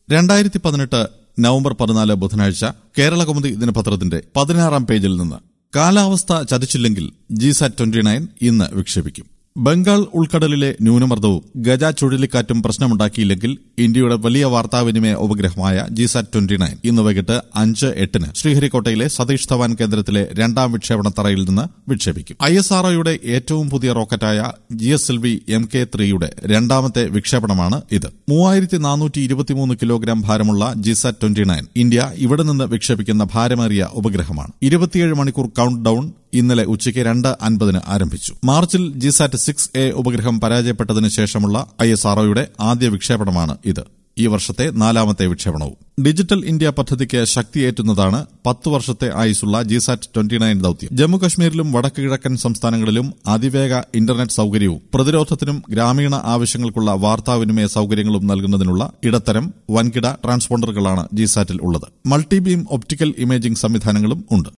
രണ്ടായിരത്തി പതിനെട്ട് നവംബർ പതിനാല് ബുധനാഴ്ച കേരള കൗമുദി ദിനപത്രത്തിന്റെ പതിനാറാം പേജിൽ നിന്ന് കാലാവസ്ഥ ചതിച്ചില്ലെങ്കിൽ ജിസാറ്റ് ട്വന്റി നയൻ ഇന്ന് വിക്ഷേപിക്കും ബംഗാൾ ഉൾക്കടലിലെ ന്യൂനമർദ്ദവും ഗജ ചുഴലിക്കാറ്റും പ്രശ്നമുണ്ടാക്കിയില്ലെങ്കിൽ ഇന്ത്യയുടെ വലിയ വാർത്താവിനിമയ ഉപഗ്രഹമായ ജിസാറ്റ് ട്വന്റി നയൻ ഇന്ന് വൈകിട്ട് അഞ്ച് എട്ടിന് ശ്രീഹരിക്കോട്ടയിലെ സതീഷ് ധവാൻ കേന്ദ്രത്തിലെ രണ്ടാം വിക്ഷേപണ തറയിൽ നിന്ന് വിക്ഷേപിക്കും ഐ എസ് ആർഒയുടെ ഏറ്റവും പുതിയ റോക്കറ്റായ G S L V M K ത്രീയുടെ രണ്ടാമത്തെ വിക്ഷേപണമാണ് ഇത് മൂവായിരത്തി നാനൂറ്റി ഇരുപത്തിമൂന്ന് കിലോഗ്രാം ഭാരമുള്ള ജിസാറ്റ് ട്വന്റി നയൻ ഇന്ത്യ ഇവിടെ നിന്ന് വിക്ഷേപിക്കുന്ന ഭാരമേറിയ ഉപഗ്രഹമാണ് ഇരുപത്തിയേഴ് മണിക്കൂർ കൌണ്ട് ഡൌൺ ഇന്നലെ ഉച്ചയ്ക്ക് രണ്ട് അൻപതിന് ആരംഭിച്ചു മാർച്ചിൽ ജിസാറ്റ് സിക്സ് എ ഉപഗ്രഹം പരാജയപ്പെട്ടതിന് ശേഷമുള്ള ഐ എസ് ആർഒയുടെ ആദ്യ വിക്ഷേപണമാണ് ഇത് ഈ വർഷത്തെ നാലാമത്തെ വിക്ഷേപണവും ഡിജിറ്റൽ ഇന്ത്യ പദ്ധതിക്ക് ശക്തിയേറ്റുന്നതാണ് പത്ത് വർഷത്തെ ആയുസുള്ള ജിസാറ്റ് ട്വന്റി നയൻ ദൌത്യം ജമ്മുകശ്മീരിലും വടക്ക് കിഴക്കൻ സംസ്ഥാനങ്ങളിലും അതിവേഗ ഇന്റർനെറ്റ് സൌകര്യവും പ്രതിരോധത്തിനും ഗ്രാമീണ ആവശ്യങ്ങൾക്കുള്ള വാർത്താവിനിമയ സൌകര്യങ്ങളും നൽകുന്നതിനുള്ള ഇടത്തരം വൻകിട ട്രാൻസ്പോണ്ടറുകളാണ് ജിസാറ്റിൽ ഉള്ളത് മൾട്ടിബീം ഒപ്റ്റിക്കൽ ഇമേജിംഗ് സംവിധാനങ്ങളും ഉണ്ട്